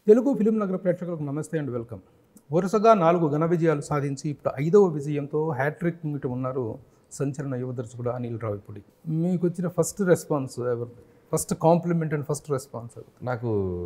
Telugu film నగర ప్రేక్షకులకు నమస్తే అండ్ వెల్కమ్ వరుసగా నాలుగు ఘన విజయాలు సాధించి ఇప్పుడు ఐదవ విజయంతో హ్యాట్రిక్ ముంగిట ఉన్నారు సంచలన యువ దర్శకుడు అనిల్ రావిపూడి మీకు వచ్చిన ఫస్ట్ రెస్పాన్స్ ఎవరు first compliment and first response నాకు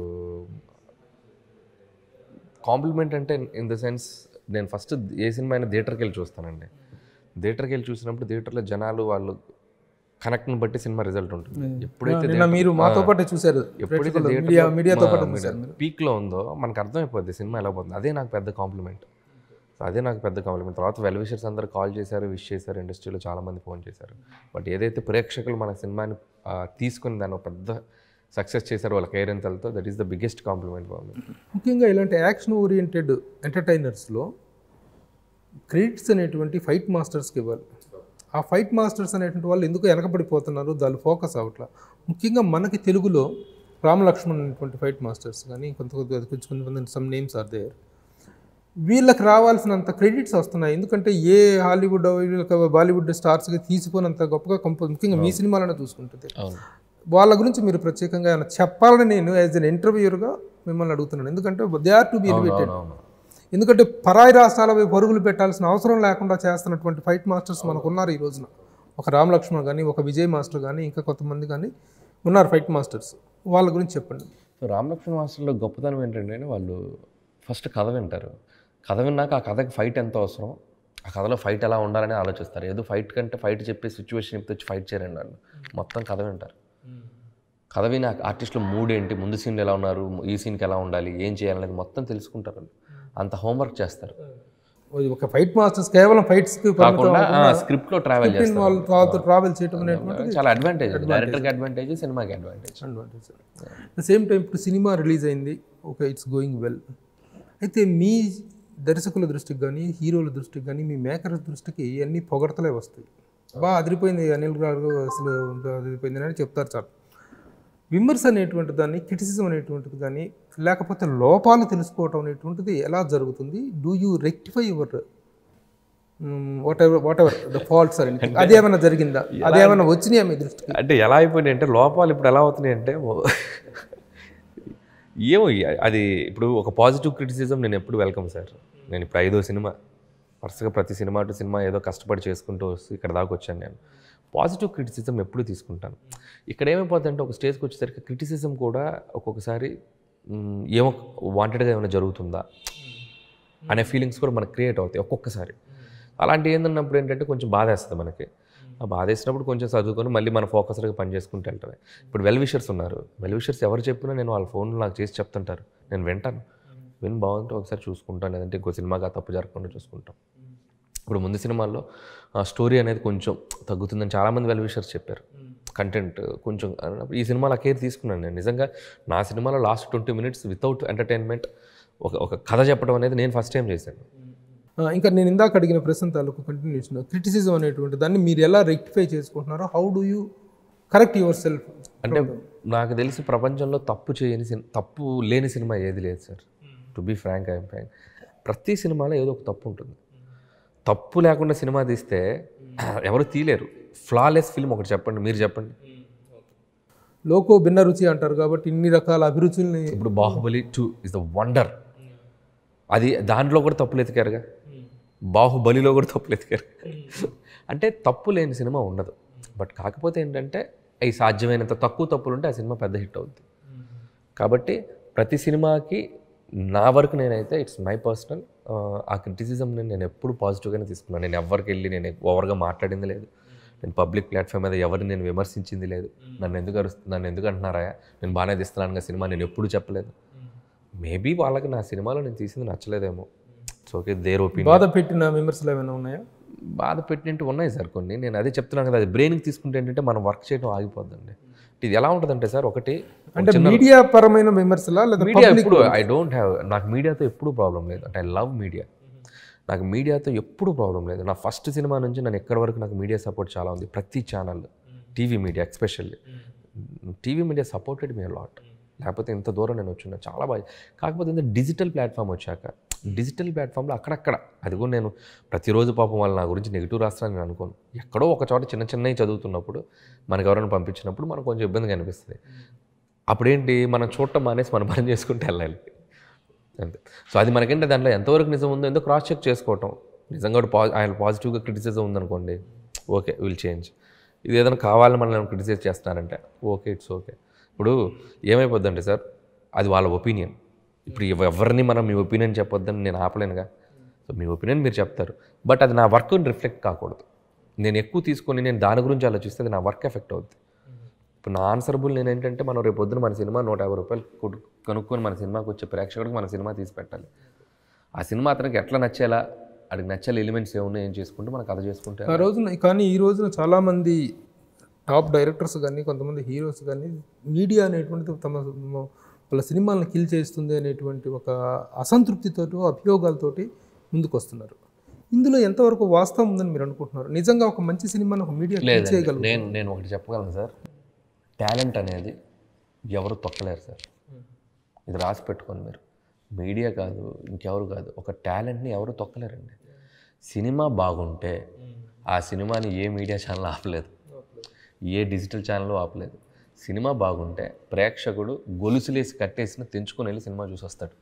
కాంప్లిమెంట్ అంటే ఇన్ ద సెన్స్ నేను ఫస్ట్ ఏ సినిమా అయినా థియేటర్కి వెళ్ళి చూస్తానండి థియేటర్కి వెళ్ళి చూసినప్పుడు థియేటర్లో జనాలు వాళ్ళు కనెక్ట్ని బట్టి సినిమా రిజల్ట్ ఉంటుంది ఎప్పుడైతే నిన్న మీరు మాతో పాటు చూశారు ఎప్పుడైతే మీడియా మీడియాతో పాటు చూశారు మీరు పీక్లో ఉందో మనకు అర్థమైపోద్ది సినిమా ఎలా పోతుంది అదే నాకు పెద్ద కాంప్లిమెంట్ అదే నాకు పెద్ద కాంప్లిమెంట్ తర్వాత వెల్ విషర్స్ అందరూ కాల్ చేశారు విష్ చేశారు ఇండస్ట్రీలో చాలామంది ఫోన్ చేశారు బట్ ఏదైతే ప్రేక్షకులు మన సినిమాని ఆ, తీసుకుని దాన్ని ఒక పెద్ద సక్సెస్ చేశారు వాళ్ళ కేరింతలతో that is the biggest compliment for me ముఖ్యంగా ఇలాంటి యాక్షన్ ఓరియంటెడ్ ఎంటర్టైనర్స్లో క్రెడిట్స్ అనేటువంటి ఫైట్ మాస్టర్స్కి ఇవ్వాలి ఆ ఫైట్ మాస్టర్స్ అనేటువంటి వాళ్ళు ఎందుకు వెనకబడిపోతున్నారు దాని ఫోకస్ అవట్లా ముఖ్యంగా మనకి తెలుగులో రామలక్ష్మణ్ అనేటువంటి ఫైట్ మాస్టర్స్ కానీ కొంత కొంత కొంచెం కొంతమంది సమ్ నేమ్స్ ఆర్ దేర్ వీళ్ళకి రావాల్సినంత క్రెడిట్స్ వస్తున్నాయి ఎందుకంటే ఏ హాలీవుడ్ వీళ్ళకి బాలీవుడ్ స్టార్స్కి తీసిపోయినంత గొప్పగా కంపో ముఖ్యంగా మీ సినిమాలోనే చూసుకుంటుంది అవును వాళ్ళ గురించి మీరు ప్రత్యేకంగా ఏమైనా చెప్పాలని నేను యాజ్ అన్ ఇంటర్వ్యూర్గా మిమ్మల్ని అడుగుతున్నాను ఎందుకంటే they are to be elevated అవును ఎందుకంటే పరాయి రాష్ట్రాలపై పరుగులు పెట్టాల్సిన అవసరం లేకుండా చేస్తున్నటువంటి ఫైట్ మాస్టర్స్ మనకు ఉన్నారు ఈ రోజున ఒక రామ్ లక్ష్మణ్ కానీ ఒక విజయ్ మాస్టర్ కానీ ఇంకా కొంతమంది కానీ ఉన్నారు ఫైట్ మాస్టర్స్ వాళ్ళ గురించి చెప్పండి సో రామలక్ష్మణ మాస్టర్లో గొప్పతనం ఏంటంటే వాళ్ళు ఫస్ట్ కథ వింటారు కథ విన్నాక ఆ కథకి ఫైట్ ఎంత అవసరం ఆ కథలో ఫైట్ ఎలా ఉండాలని ఆలోచిస్తారు ఏదో ఫైట్ కంటే ఫైట్ చెప్పే సిచ్యువేషన్ చెప్తే వచ్చి ఫైట్ చేయరండి వాళ్ళు మొత్తం కథ వింటారు కథ విని ఆర్టిస్టులు మూడ్ ఏంటి ముందు సీన్లు ఎలా ఉన్నారు ఈ సీన్కి ఎలా ఉండాలి ఏం చేయాలనేది మొత్తం తెలుసుకుంటారు వాళ్ళు అంత హోంవర్క్ చేస్తారు ఒక ఫైట్ మాస్టర్స్ కేవలం ఫైట్స్కి కాకుండా స్క్రిప్ట్లో ట్రావెల్ చేస్తారు వాళ్ళ తర్వాత ట్రావెల్ చేయడం అనేటువంటి చాలా అడ్వాంటేజ్ డైరెక్టర్కి అడ్వాంటేజ్ సినిమాకి advantage advantage the same time ఇప్పుడు సినిమా రిలీజ్ అయింది ఓకే ఇట్స్ గోయింగ్ వెల్ అయితే మీ దర్శకుల దృష్టికి కానీ హీరోల దృష్టికి కానీ మీ మేకర్స్ దృష్టికి ఇవన్నీ పొగడతలే వస్తాయి బాగా అదిరిపోయింది అనిల్ గారు అసలు అదిరిపోయింది అని చెప్తారు చాలు విమర్శ అనేటువంటి దాన్ని క్రిటిసిజం అనేటువంటిది కానీ లేకపోతే లోపాలు తెలుసుకోవటం అనేటువంటిది ఎలా జరుగుతుంది do you rectify your whatever whatever the faults అని అదేమైనా జరిగిందా అదేమైనా వచ్చినాయా మీ దృష్టికి అంటే ఎలా అయిపోయినాయి అంటే లోపాలు ఇప్పుడు ఎలా అవుతున్నాయి అంటే ఓ- ఏమో ఇ- అది ఇప్పుడు ఒక పాజిటివ్ క్రిటిసిజం నేను ఎప్పుడు వెల్కమ్ సార్ నేను ఇప్పుడు ఐదో సినిమా వరుసగా ప్రతి సినిమా టు సినిమా ఏదో కష్టపడి చేసుకుంటూ వస్తూ ఇక్కడ దాకా వచ్చాను నేను పాజిటివ్ క్రిటిసిజం ఎప్పుడు తీసుకుంటాను ఇక్కడ ఏమైపోతుందంటే ఒక స్టేజ్కి వచ్చేసరికి క్రిటిసిజం కూడా ఒక్కొక్కసారి మ్, ఏమో వాంటెడ్గా ఏమైనా జరుగుతుందా అనే ఫీలింగ్స్ కూడా మనకు క్రియేట్ అవుతాయి ఒక్కొక్కసారి అలాంటి ఏందన్నప్పుడు ఏంటంటే కొంచెం బాధ వేస్తుంది మనకి ఆ బాధ వేసినప్పుడు కొంచెం చదువుకొని మళ్ళీ మన ఫోకస్డ్గా పని చేసుకుంటూ వెళ్తామే ఇప్పుడు వెల్ విషర్స్ ఉన్నారు వెల్ విషర్స్ ఎవరు చెప్పినా నేను వాళ్ళ ఫోన్లో నాకు చేసి చెప్తుంటారు నేను వింటాను విని బాగుంటే ఒకసారి చూసుకుంటాను లేదంటే ఇంకో సినిమాగా తప్పు జరగకుండా చూసుకుంటాం ఇప్పుడు ముందు సినిమాల్లో ఆ స్టోరీ అనేది కొంచెం తగ్గుతుందని చాలామంది వెల్ విషర్స్ చెప్పారు కంటెంట్ కొంచెం అన్నప్పుడు ఈ సినిమాలో కేర్ తీసుకున్నాను నేను నిజంగా నా సినిమాలో last twenty minutes without entertainment ఒక ఒక కథ చెప్పడం అనేది నేను ఫస్ట్ టైం చేశాను ఆ, ఇంకా నేను ఇందాక అడిగిన ప్రశ్న తాలూకు కంటిన్యూషన్ క్రిటిసిజం అనేటువంటి దాన్ని మీరు ఎలా రెక్టిఫై చేసుకుంటున్నారో how do you correct yourself అంటే నాకు తెలిసి ప్రపంచంలో తప్పు చేయని సినిమా తప్పు లేని సినిమా ఏది లేదు sir to be frank I'm frank ప్రతి సినిమాలో ఏదో ఒక తప్పు ఉంటుంది తప్పు లేకుండా సినిమా తీస్తే ఎవరు తీయలేరు ఫ్లాలెస్ ఫిల్మ్ ఒకటి చెప్పండి మీరు చెప్పండి లోకో భిన్న రుచి అంటారు కాబట్టి ఇన్ని రకాల అభిరుచుల్ని ఇప్పుడు Baahubali two is the wonder అది దాంట్లో కూడా తప్పులు ఎతికారుగా బాహుబలిలో కూడా తప్పులు ఎతికారు అంటే తప్పు లేని సినిమా ఉండదు బట్ కాకపోతే ఏంటంటే అవి సాధ్యమైనంత తక్కువ తప్పులు ఉంటే ఆ సినిమా పెద్ద హిట్ అవుతుంది కాబట్టి ప్రతి సినిమాకి నా వరకు నేనైతే it's my personal ah criticism నేను ఎప్పుడు పాజిటివ్గానే తీసుకున్నాను నేను ఎవరికి వెళ్ళి నేను ఓవర్గా మాట్లాడింది లేదు నేను పబ్లిక్ ప్లాట్ఫామ్ మీద ఎవరిని నేను విమర్శించింది లేదు నన్ను ఎందుకు అరుస్తు నన్ను ఎందుకు అంటున్నారా నేను బాగానే తీస్తున్నాను సినిమా నేను ఎప్పుడు చెప్పలేదు మేబీ వాళ్ళకి నా సినిమాలో నేను తీసింది నచ్చలేదేమో సో ఓకే దేర్ ఒపీనియన్ బాధ పెట్టిన విమర్శలు ఏమైనా ఉన్నాయా బాధ పెట్టినట్టు ఉన్నాయి సార్ కొన్ని నేను అదే చెప్తున్నాను కదా అది బ్రెయిన్కి తీసుకుంటే ఏంటంటే మనం వర్క్ చేయడం ఆగిపోద్దండి ఇది ఎలా ఉంటుందంటే సార్ ఒకటి అంటే మీడియా పరమైన విమర్శలా లేదా మీడియా ఎప్పుడు ఐ డోంట్ హ్యావ్ నాకు మీడియాతో ఎప్పుడు ప్రాబ్లం లేదు అంటే ఐ లవ్ మీడియా నాకు మీడియాతో ఎప్పుడు ప్రాబ్లం లేదు నా ఫస్ట్ సినిమా నుంచి నేను ఎక్కడి వరకు నాకు మీడియా సపోర్ట్ చాలా ఉంది ప్రతి channel TV media especially TV media supported me lot లేకపోతే ఇంత దూరం నేను వచ్చిన చాలా బాగా కాకపోతే ఇంత డిజిటల్ ప్లాట్ఫామ్ వచ్చాక డిజిటల్ ప్లాట్ఫామ్లో అక్కడక్కడ అది కూడా నేను ప్రతిరోజు పాపం వాళ్ళు నా గురించి నెగిటివ్ రాస్తారని నేను అనుకోను ఎక్కడో ఒక చోట చిన్న చిన్నవి చదువుతున్నప్పుడు మనకు ఎవరైనా పంపించినప్పుడు మనకు కొంచెం ఇబ్బందిగా అనిపిస్తుంది అప్పుడేంటి మనం చూడటం మానేసి మనం పని చేసుకుంటూ వెళ్ళాలి అంతే సో అది మనకంటే దాంట్లో ఎంతవరకు నిజం ఉందో ఎంతో క్రాస్ చెక్ చేసుకోవటం నిజంగా కూడా పా ఆయన పాజిటివ్గా క్రిటిసిజం ఉందనుకోండి ఓకే విల్ చేంజ్ ఇది ఏదైనా కావాలని మనల్ని క్రిటిసైజ్ చేస్తున్నారంటే ఓకే ఇట్స్ ఓకే ఇప్పుడు ఏమైపోద్దంటే సార్ అది వాళ్ళ ఒపీనియన్ ఇప్పుడు ఎవ- ఎవరిని మనం మీ ఒపీనియన్ చెప్పొద్దని నేను ఆపలేనుగా సో మీ ఒపీనియన్ మీరు చెప్తారు బట్ అది నా వర్క్ని రిఫ్లెక్ట్ కాకూడదు నేను ఎక్కువ తీసుకొని నేను దాని గురించి ఆలోచిస్తే అది నా వర్క్ ఎఫెక్ట్ అవుద్ది ఇప్పుడు నా ఆన్సరబుల్ నేను ఏంటంటే మనం రేపు పొద్దున మన సినిమా నూట యాభై రూపాయలు కొడు- కొనుక్కొని మన సినిమాకి వచ్చే ప్రేక్షకుడికి మన సినిమా తీసి పెట్టాలి ఆ సినిమా అతనికి ఎట్లా నచ్చేలా అడిగి నచ్చేలా ఎలిమెంట్స్ ఏమున్నాయి ఏం చేసుకుంటూ మనం కథ చేసుకుంటే ఆ రోజున కానీ ఈ రోజున చాలామంది టాప్ డైరెక్టర్స్ కానీ కొంతమంది హీరోస్ కానీ మీడియా అనేటువంటిది తమ తమ- వాళ్ళ సినిమాలను కిల్ చేస్తుంది అనేటువంటి ఒక అసంతృప్తితోటి అభియోగాలతోటి ముందుకు వస్తున్నారు ఇందులో ఎంతవరకు వాస్తవం ఉందని మీరు అనుకుంటున్నారు నిజంగా ఒక మంచి సినిమాను ఒక మీడియా కిల్ లేదండి చేయగలరు నేను నేను ఒకటి చెప్పగలను సార్ టాలెంట్ అనేది ఎవరు తొక్కలేరు సార్ ఇది రాసి పెట్టుకోండి మీరు మీడియా కాదు ఇంకెవరు కాదు ఒక టాలెంట్ని ఎవరు తొక్కలేరండి సినిమా బాగుంటే ఆ సినిమాని ఏ మీడియా ఛానల్ ఆపలేదు ఏ డిజిటల్ ఛానల్ ఆపలేదు సినిమా బాగుంటే ప్రేక్షకుడు గొలుసులేసి కట్టేసిన తెంచుకొని వెళ్ళి సినిమా చూసి వస్తాడు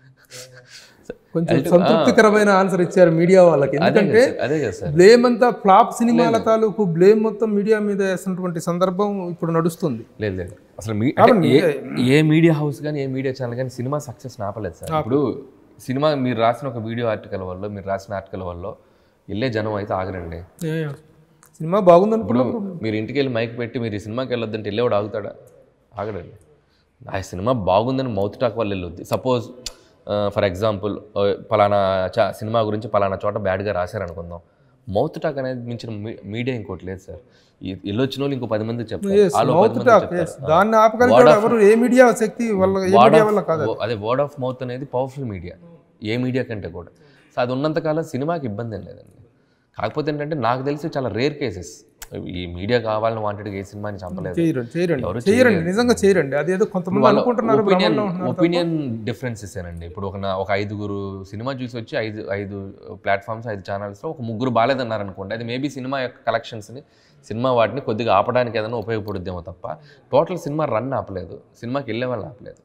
కొంచెం సంతృప్తికరమైన ఆన్సర్ ఇచ్చారు మీడియా వాళ్ళకి అదే ఎందుకంటే కదా సార్, అదే కదా సార్ బ్లేమ్ అంతా ఫ్లాప్ సినిమాల తాలూకు బ్లేమ్ మొత్తం మీడియా మీద వేసినటువంటి సందర్భం ఇప్పుడు నడుస్తుంది లేదు లేదు అసలు మీ అంటే ఏ ఏ మీడియా హౌస్ కానీ ఏ మీడియా ఛానల్ కానీ సినిమా సక్సెస్ ఆపలేదు సార్ ఇప్పుడు సినిమా మీరు రాసిన ఒక వీడియో ఆర్టికల్ వల్ల మీరు రాసిన ఆర్టికల్ వల్ల వెళ్ళే జనం అయితే ఆగరండి ఏ, సినిమా బాగుందనుకున్నప్పుడు మీరు ఇంటికి వెళ్ళి మైక్ పెట్టి మీరు ఈ సినిమాకి వెళ్ళొద్దంటే వెళ్ళేవాడు ఆగుతాడా ఆగడండి ఆ సినిమా బాగుందని మౌత్ టాక్ వల్ల వెళ్ళొద్ది సపోజ్ ఫర్ ఎగ్జాంపుల్ పలానా చా సినిమా గురించి పలానా చోట బ్యాడ్గా రాశారనుకుందాం మౌత్ టాక్ అనేది మించిన మీ- మీడియా ఇంకోటి లేదు సార్ ఈ- వెళ్ళొచ్చిన వాళ్ళు ఇంకో పది మంది చెప్తారు వాళ్ళు ఓ పది మౌత్ మంది టాక్ చెప్తారు. yes. దాన్ని ఆపగలిగాడు ఎవరు ఏ మీడియా శక్తి వల్ల ఏ Word మీడియా of- వల్ల కాదు ఓ- అదే వర్డ్ ఆఫ్ మౌత్ అనేది పవర్ఫుల్ మీడియా ఏ మీడియా కంటే కూడా సో అది ఉన్నంతకాలం సినిమాకి ఇబ్బంది ఏం లేదండి కాకపోతే ఏంటంటే నాకు తెలిసి చాలా రేర్ కేసెస్ ఈ మీడియా కావాలని వాంటెడ్గా ఏ సినిమాని చంపలేదు చేయరండి చేయరండి ఎవరు చేయరండి నిజంగా చేయరండి అది ఏదో కొంతమంది అనుకుంటున్నారు ఒపీనియన్ భ్రమంలో ఉంటున్నారు ఒపీనియన్ డిఫరెన్సెస్ ఏనండి ఇప్పుడు ఒక నా- ఒక ఐదుగురు సినిమా చూసి వచ్చి ఐదు ఐదు ప్లాట్ఫామ్స్ ఐదు ఛానల్స్లో ఒక ముగ్గురు బాగాలేదన్నారు అనుకోండి అది మేబీ సినిమా యొక్క కలెక్షన్స్ని సినిమా వాటిని కొద్దిగా ఆపడానికి ఏదైనా ఉపయోగపడుద్దేమో తప్ప టోటల్ సినిమా రన్ ఆపలేదు సినిమాకి వెళ్ళే వాళ్ళు ఆపలేదు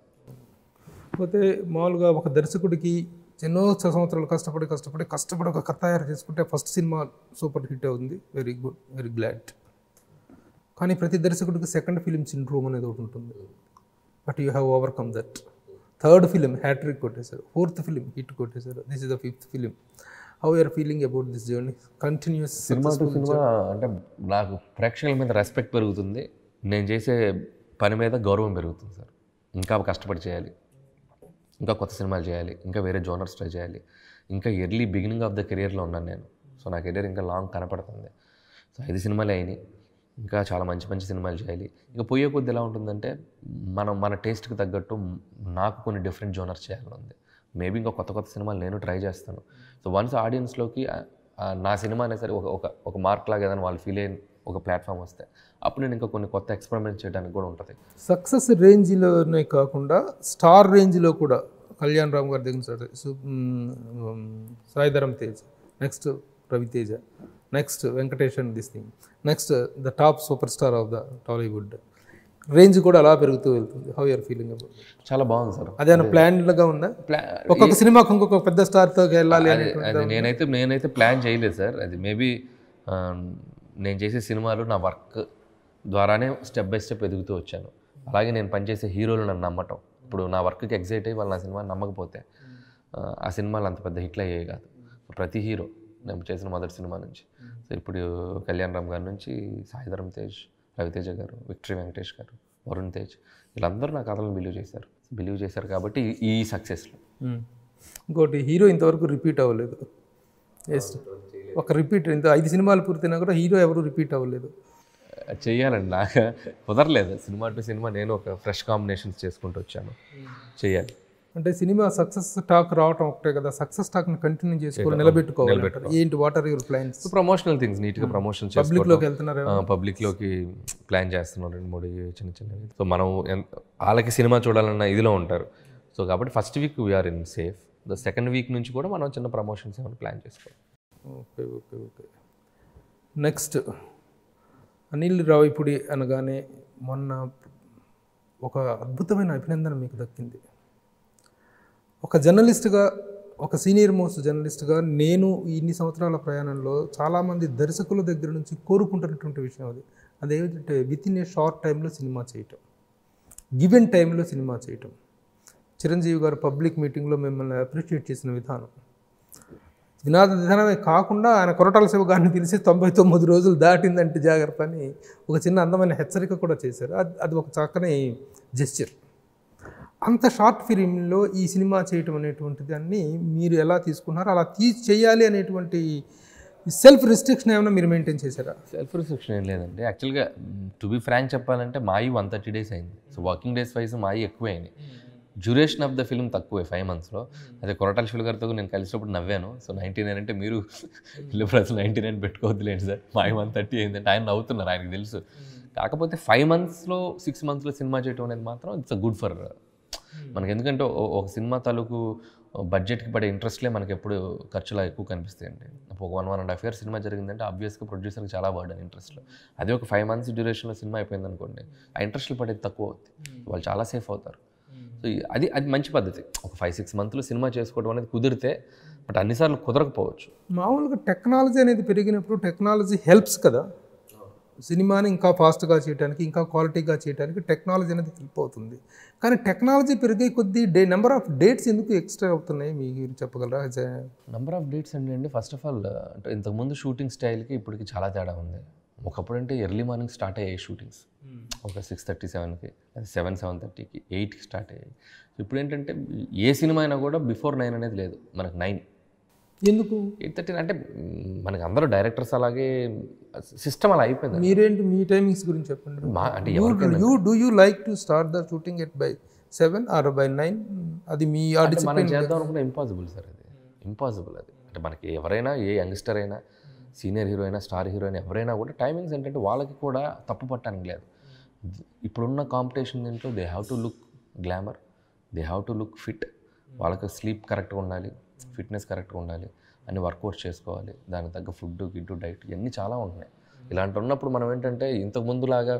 పోతే మామూలుగా ఒక దర్శకుడికి ఎన్నో సంవత్సరాలు కష్టపడి కష్టపడి కష్టపడి ఒక కథ తయారు చేసుకుంటే ఫస్ట్ సినిమా సూపర్ హిట్ అవుతుంది వెరీ గుడ్ వెరీ గ్లాడ్ కానీ ప్రతి దర్శకుడికి సెకండ్ ఫిలిం సిండ్రోమ్ అనేది ఒకటి ఉంటుంది but you have overcome that third film hattrick కొట్టేశారు ఫోర్త్ ఫిలిం హిట్ కొట్టేశారు this is the fifth film how are feeling about this journey continues cinema to cinema అంటే నాకు ప్రేక్షకుల మీద రెస్పెక్ట్ పెరుగుతుంది నేను చేసే పని మీద గౌరవం పెరుగుతుంది సార్ ఇంకా కష్టపడి చేయాలి ఇంకా కొత్త సినిమాలు చేయాలి ఇంకా వేరే జోనర్స్ ట్రై చేయాలి ఇంకా ఎర్లీ బిగినింగ్ ఆఫ్ ద కెరియర్లో ఉన్నాను నేను సో నా కెరియర్ ఇంకా లాంగ్ కనపడుతుంది సో ఐదు సినిమాలే అయినాయి ఇంకా చాలా మంచి మంచి సినిమాలు చేయాలి ఇంకా పోయే కొద్ది ఎలా ఉంటుందంటే మనం మన టేస్ట్కి తగ్గట్టు నాకు కొన్ని డిఫరెంట్ జోనర్స్ చేయాలని ఉంది మేబీ ఇంకా కొత్త కొత్త సినిమాలు నేను ట్రై చేస్తాను సో వన్స్ ఆడియన్స్లోకి నా సినిమా అనేది సరే ఒక ఒక ఒక మార్క్ లాగా ఏదైనా వాళ్ళు ఫీల్ అయిన ఒక ప్లాట్ఫామ్ వస్తే అప్పుడు నేను ఇంకా కొన్ని కొత్త ఎక్స్పెరిమెంట్ చేయడానికి కూడా ఉంటుంది సక్సెస్ రేంజ్లోనే కాకుండా స్టార్ రేంజ్లో కూడా కళ్యాణ్ రామ్ గారి దగ్గర నుంచి సు- మ్, సాయిధరం తేజ్ నెక్స్ట్ రవితేజ నెక్స్ట్ వెంకటేషన్ this thing next the top super star of the Tollywood range కూడా అలా పెరుగుతూ వెళ్తుంది హౌ యూఆర్ ఫీలింగ్ అబౌట్ చాలా బాగుంది సార్ అదేనా ప్లాన్డ్గా ఉందా ప్లా ఒక్కొక్క సినిమాకి ఇంకొక పెద్ద స్టార్తో వెళ్ళాలి అని అది- అది నేనైతే నేనైతే ప్లాన్ చేయలేదు సార్ అది మేబీ నేను చేసే సినిమాలు నా వర్క్ ద్వారానే స్టెప్ బై స్టెప్ ఎదుగుతూ వచ్చాను అలాగే నేను పనిచేసే హీరోలు నన్ను నమ్మటం ఇప్పుడు నా వర్క్కి ఎగ్జైట్ అయ్యి వాళ్ళు నా సినిమా నమ్మకపోతే ఆ, ఆ సినిమాలు అంత పెద్ద హిట్లు అయ్యేవి కాదు ప్రతి హీరో నేను చేసిన మొదటి సినిమా నుంచి సో ఇప్పుడు కళ్యాణ్ రామ్ గారి నుంచి సాయిధరం తేజ్ రవితేజ గారు విక్టరీ వెంకటేష్ గారు వరుణ్ తేజ్ వీళ్ళందరూ నా కథలను బిలీవ్ చేశారు బిలీవ్ చేశారు కాబట్టి ఈ సక్సెస్లో మ్మ్. ఇంకోటి హీరో ఇంతవరకు రిపీట్ అవ్వలేదు ఎస్ ఒక రిపీట్ ఇంత ఐదు సినిమాలు పూర్తయినా కూడా హీరో ఎవరు రిపీట్ అవ్వలేదు చెయ్యాలండి నాకు కుదరలేదు సినిమా టు సినిమా నేను ఒక ఫ్రెష్ కాంబినేషన్స్ చేసుకుంటూ వచ్చాను చెయ్యాలి అంటే సినిమా సక్సెస్ టాక్ రావటం ఒకటే కదా సక్సెస్ టాక్ని కంటిన్యూ చేసుకోవాలి నిలబెట్టుకోవాలి అంటారు. ఏంటి what are your plans so promotional things నీట్గా ప్రమోషన్ పబ్లిక్లోకి వెళ్తున్నారు పబ్లిక్లోకి ప్లాన్ చేస్తున్నాం రెండు మూడు చిన్న చిన్నవి సో మనం ఎన్- వాళ్ళకి సినిమా చూడాలన్న ఇదిలో ఉంటారు సో కాబట్టి first week we are in safe the second week నుంచి కూడా మనం చిన్న ప్రమోషన్స్ ఏమైనా ప్లాన్ చేసుకోవాలి okay okay okay next Anil Ravipudi అనగానే మొన్న ఒక అద్భుతమైన అభినందన మీకు దక్కింది ఒక జర్నలిస్ట్గా ఒక సీనియర్ మోస్ట్ జర్నలిస్ట్గా నేను ఇన్ని సంవత్సరాల ప్రయాణంలో చాలామంది దర్శకుల దగ్గర నుంచి కోరుకుంటున్నటువంటి విషయం అది అదేమిటంటే విత్ ఇన్ ఏ షార్ట్ టైంలో సినిమా చేయటం గివెన్ టైంలో సినిమా చేయటం చిరంజీవి గారు పబ్లిక్ మీటింగ్లో మిమ్మల్ని అప్రిషియేట్ చేసిన విధానం వినాద విధానమే కాకుండా ఆయన కొరటాల శివ గారిని పిలిచి తొంభై తొమ్మిది రోజులు దాటిందంటే జాగ్రత్త అని ఒక చిన్న అందమైన హెచ్చరిక కూడా చేశారు అది అది ఒక చక్కని జెస్చర్ అంత షార్ట్ ఫిలింలో ఈ సినిమా చేయటం అనేటువంటి దాన్ని మీరు ఎలా తీసుకున్నారు అలా తీ చేయాలి అనేటువంటి సెల్ఫ్ రిస్ట్రిక్షన్ ఏమైనా మీరు మెయింటైన్ చేశారా సెల్ఫ్ రిస్ట్రిక్షన్ ఏం లేదండి యాక్చువల్గా టు బి ఫ్రాంక్ చెప్పాలంటే మాయి వన్ థర్టీ డేస్ అయింది సో వర్కింగ్ డేస్ వైజ్ మాయి ఎక్కువే అయింది డ్యూరేషన్ ఆఫ్ ద ఫిల్మ్ తక్కువే ఫైవ్ మంత్స్లో అదే కొరటాల శివులు గారితో నేను కలిసినప్పుడు నవ్వాను సో నైంటీ నైన్ అంటే మీరు ఇల్లు ప్రజలు నైంటీ నైన్ పెట్టుకోవద్దులేండి సార్ మాయి వన్ థర్టీ అయిందంటే ఆయన నవ్వుతున్నారు ఆయనకు తెలుసు కాకపోతే ఫైవ్ మంత్స్లో సిక్స్ మంత్స్లో సినిమా చేయడం అనేది మాత్రం ఇట్స్ అ గుడ్ ఫర్ మనకి ఎందుకంటే ఓ- ఒక సినిమా తాలూకు బడ్జెట్కి పడే ఇంట్రెస్ట్లే మనకి ఎప్పుడు ఖర్చులా ఎక్కువ కనిపిస్తాయండి ఒక one one and half year cinema జరిగిందంటే ఆబ్వియస్గా ప్రొడ్యూసర్కి చాలా బర్డన్ ఇంట్రెస్ట్లో అదే ఒక ఫైవ్ మంత్స్ డ్యూరేషన్లో సినిమా అయిపోయింది అనుకోండి ఆ ఇంట్రెస్ట్లు పడేది తక్కువ అవుతుంది వాళ్ళు చాలా సేఫ్ అవుతారు సో ఈ- అది అది మంచి పద్ధతి ఒక ఫైవ్ సిక్స్ మంత్లో సినిమా చేసుకోవడం అనేది కుదిరితే బట్ అన్నిసార్లు కుదరకపోవచ్చు మామూలుగా టెక్నాలజీ అనేది పెరిగినప్పుడు టెక్నాలజీ హెల్ప్స్ కదా సినిమాని ఇంకా ఫాస్ట్గా చేయడానికి ఇంకా క్వాలిటీగా చేయడానికి టెక్నాలజీ అనేది హెల్ప్ అవుతుంది కానీ టెక్నాలజీ పెరిగే కొద్దీ డే నెంబర్ ఆఫ్ డేట్స్ ఎందుకు ఎక్స్ట్రా అవుతున్నాయి మీరు చెప్పగలరా As a- number of dates అండి అండి ఫస్ట్ ఆఫ్ ఆల్ అంటే ఇంతకుముందు షూటింగ్ స్టైల్కి ఇప్పటికి చాలా తేడా ఉంది ఒకప్పుడు అంటే ఎర్లీ మార్నింగ్ స్టార్ట్ అయ్యాయి షూటింగ్స్ ఒక సిక్స్ థర్టీ సెవెన్కి అది సెవెన్ సెవెన్ థర్టీకి ఎయిట్కి స్టార్ట్ అయ్యాయి ఇప్పుడు ఏంటంటే ఏ సినిమా అయినా కూడా బిఫోర్ నైన్ అనేది లేదు మనకు నైన్ ఎందుకు ఎయిట్ థర్టీ అంటే మ్, మనకి అందరూ డైరెక్టర్స్ అలాగే సిస్టమ్ అలా అయిపోయింది మీరేంటి మీ టైమింగ్స్ గురించి చెప్పండి మా అంటే యూ ఎవరికైనా you do you like to start the shooting at by seven or by nine అది మీ ఆ అంటే మనం discipline- చేద్దాం అనుకుంటే ఇంపాసిబుల్ సార్ అది ఇంపాసిబుల్ అది అంటే మనకి ఎవరైనా ఏ యంగ్స్టర్ అయినా సీనియర్ హీరో అయినా స్టార్ హీరో అయినా ఎవరైనా కూడా టైమింగ్స్ ఏంటంటే వాళ్ళకి కూడా తప్పు పట్టడానికి లేదు ఇప్పుడున్న కాంపిటీషన్ దీంట్లో they have to look glamour they have to look fit వాళ్ళకి స్లీప్ కరెక్ట్గా ఉండాలి ఫిట్నెస్ కరెక్ట్గా ఉండాలి అన్ని వర్కౌట్స్ చేసుకోవాలి దానికి తగ్గ ఫుడ్ గిడ్డు డైట్ ఇవన్నీ చాలా ఉంటున్నాయి ఇలాంటి ఉన్నప్పుడు మనం ఏంటంటే ఇంతకు ముందులాగా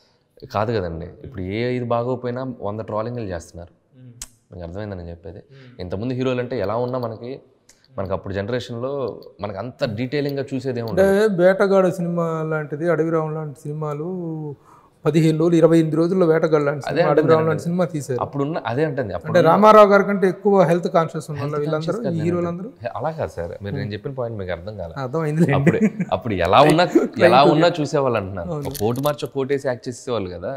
కాదు కదండి ఇప్పుడు ఏ ఇది బాగోపోయినా వంద ట్రాలింగ్లు చేస్తున్నారు మీకు అర్థమైందని నేను చెప్పేది ఇంతకుముందు హీరోలు అంటే ఎలా ఉన్నా మనకి మనకి అప్పుడు జనరేషన్లో మనకి అంత డీటెయిలింగ్గా చూసేది ఏమి అంటే వేటగాడు సినిమా లాంటిది అడవిరామ్ లాంటి సినిమాలు పదిహేను రోజులు ఇరవై ఎనిమిది రోజుల్లో వేటగాడు లాంటి సినిమా అడవిరామ్ లాంటి సినిమా తీశారు అప్పుడున్న అదే అంటుంది అప్పుడు అంటే రామారావు గారి కంటే ఎక్కువ హెల్త్ కాన్షియస్ ఉన్న వాళ్ళు వీళ్ళందరూ ఈ హీరోలందరూ అలా కాదు సార్ మీరు నేను చెప్పిన పాయింట్ మీకు అర్థం కాదు అర్థమైంది అప్పుడు అప్పుడు ఎలా ఉన్నా ఎలా ఉన్నా చూసేవాళ్ళు అంటున్నారు ఒక కోటు మార్చి ఒక కోటేసి యాక్ట్ చేసేవాళ్ళు కదా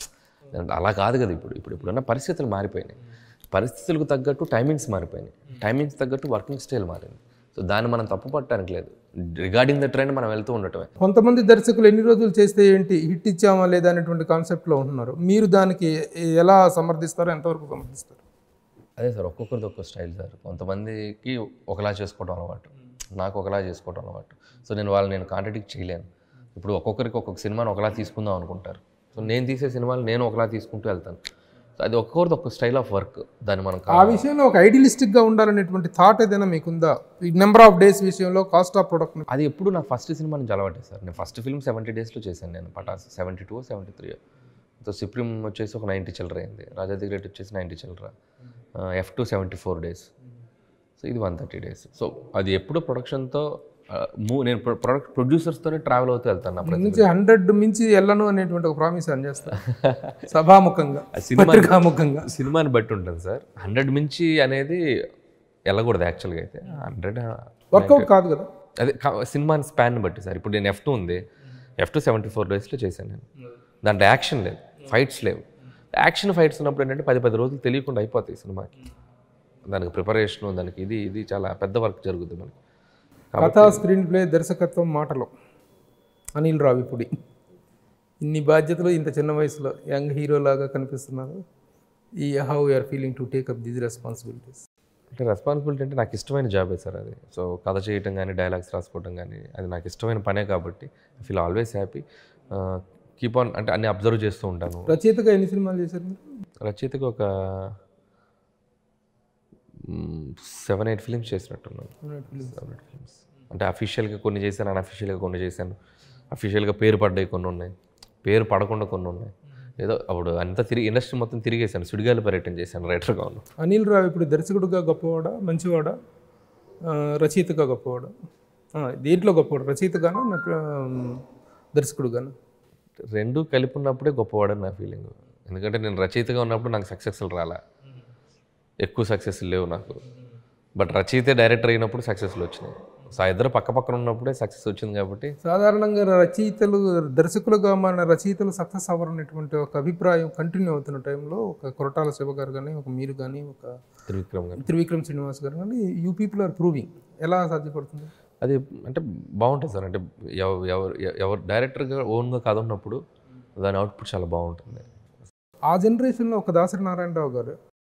అలా కాదు కదా ఇప్పుడు ఇప్పుడు ఇప్పుడున్న పరిస్థితులు మారిపోయినాయి పరిస్థితులకు తగ్గట్టు టైమింగ్స్ మారిపోయినాయి టైమింగ్స్ తగ్గట్టు వర్కింగ్ స్టైల్ మారింది సో దాన్ని మనం తప్పు పట్టడానికి లేదు రిగార్డింగ్ ద ట్రెండ్ మనం వెళ్తూ ఉండటమే కొంతమంది దర్శకులు ఎన్ని రోజులు చేస్తే ఏంటి హిట్ ఇచ్చామా లేదా అనేటువంటి కాన్సెప్ట్లో ఉంటున్నారు మీరు దానికి ఎలా సమర్థిస్తారో ఎంతవరకు సమర్థిస్తారు అదే సార్ ఒక్కొక్కరిది ఒక్కొక్క స్టైల్ సార్ కొంతమందికి ఒకలా చేసుకోవడం అలవాటు నాకు ఒకలా చేసుకోవడం అలవాటు సో నేను వాళ్ళు నేను కాంట్రడిక్ట్ చేయలేను ఇప్పుడు ఒక్కొక్కరికి ఒక్కొక్క సినిమాని ఒకలా తీసుకుందాం అనుకుంటారు సో నేను తీసే సినిమాలు నేను ఒకలా తీసుకుంటూ వెళ్తాను సో అది ఒక్కొక్కరిది ఒక్కొక్క స్టైల్ ఆఫ్ వర్క్ దాన్ని మనం ఆ విషయంలో ఒక ఐడియలిస్టిక్గా ఉండాలనేటువంటి థాట్ ఏదైనా మీకుందా ఈ నెంబర్ ఆఫ్ డేస్ విషయంలో కాస్ట్ ఆఫ్ ప్రొడక్ట్ అది ఎప్పుడు నా ఫస్ట్ సినిమా నుంచి అలవాటే సార్ నేను ఫస్ట్ ఫిల్మ్ సెవెంటీ డేస్లో చేశాను నేను Pataas seventy two seventy three so Supreme వచ్చేసి ఒక నైంటీ చిల్లర అయింది రాజాది గ్రేట్ వచ్చేసి నైంటీ చిల్లర F two seventy four days so ఇది వన్ థర్టీ డేస్ సో అది ఎప్పుడు ప్రొడక్షన్తో మూ నేను ప్రొడక్ట్ ప్రొడ్యూసర్స్తోనే ట్రావెల్ అవుతూ వెళ్తాను నా ప్రతి నుంచి హండ్రెడ్ మించి వెళ్ళను అనేటువంటి ఒక ప్రామిస్ అని చేస్తారు సభాముఖంగా సినిమా పత్రికాముఖంగా సినిమాని బట్టి ఉంటుంది సార్ హండ్రెడ్ మించి అనేది వెళ్ళకూడదు యాక్చువల్గా అయితే హండ్రెడ్ వర్కౌట్ కాదు కదా అదే కా- సినిమాని స్పాన్ బట్టి సార్ ఇప్పుడు నేను ఎఫ్ టూ ఉంది ఎఫ్ టూ సెవెంటీ ఫోర్ డేస్లో చేశాను నేను దాంట్లో యాక్షన్ లేదు ఫైట్స్ లేవు యాక్షన్ ఫైట్స్ ఉన్నప్పుడు ఏంటంటే పది పది రోజులు తెలియకుండా అయిపోతాయి సినిమాకి దానికి ప్రిపరేషను దానికి ఇది ఇది చాలా పెద్ద వర్క్ జరుగుతుంది మనకి కథ స్క్రీన్ ప్లే దర్శకత్వం మాటలు అనిల్ రావిపూడి ఇన్ని బాధ్యతలు ఇంత చిన్న వయసులో యంగ్ హీరో లాగా కనిపిస్తున్నారు ఈ how are feeling to take up these responsibilities అంటే రెస్పాన్సిబిలిటీ అంటే నాకు ఇష్టమైన జాబే సార్ అది సో కథ చేయటం కానీ డైలాగ్స్ రాసుకోవటం కానీ అది నాకు ఇష్టమైన పనే కాబట్టి I feel always happy keep on అంటే అన్ని అబ్జర్వ్ చేస్తూ ఉంటాను రచయితగా ఎన్ని సినిమాలు చేశారు మీరు రచయితకి ఒక సెవెన్ ఎయిట్ ఫిలిమ్స్ చేసినట్టున్నాను సెవెన్ ఎయిట్ ఫిలిమ్స్ అంటే అఫీషియల్గా కొన్ని చేశాను అన్అఫీషియల్గా కొన్ని చేశాను అఫీషియల్గా పేరు పడ్డాయి కొన్ని ఉన్నాయి పేరు పడకుండా కొన్ని ఉన్నాయి ఏదో అప్పుడు అంతా తిరిగి ఇండస్ట్రీ మొత్తం తిరిగేసాను సుడిగాలి పర్యటన చేశాను రైటర్గా ఉన్నాను అనిల్ రావు ఇప్పుడు దర్శకుడిగా గొప్పవాడా మంచివాడా ఆ, రచయితగా గొప్పవాడా ఆ, దేంట్లో గొప్పవాడు రచయితగానా నటు దర్శకుడుగానా రెండు కలిపి ఉన్నప్పుడే గొప్పవాడని నా ఫీలింగ్ ఎందుకంటే నేను రచయితగా ఉన్నప్పుడు నాకు సక్సెస్లు రాలే ఎక్కువ సక్సెస్ లేవు నాకు బట్ రచయిత డైరెక్టర్ అయినప్పుడు సక్సెస్లు వచ్చినాయి సో ఆ ఇద్దరు పక్క పక్కన ఉన్నప్పుడే సక్సెస్ వచ్చింది కాబట్టి సాధారణంగా రచయితలు దర్శకులుగా మన రచయితలు సక్సెస్ అవ్వరనేటువంటి ఒక అభిప్రాయం కంటిన్యూ అవుతున్న టైంలో ఒక కొరటాల శివ గారు కానీ ఒక మీరు కానీ ఒక త్రివిక్రమ్ గారు త్రివిక్రమ్ శ్రీనివాస్ గారు కానీ యూ పీపుల్ ఆర్ ప్రూవింగ్ ఎలా సాధ్యపడుతుంది అది అంటే బాగుంటుంది సార్ అంటే ఎవ- ఎవరు ఎవరు డైరెక్టర్గా ఓన్గా కాదున్నప్పుడు దాని అవుట్పుట్ చాలా బాగుంటుంది ఆ జనరేషన్లో ఒక దాసరి నారాయణరావు గారు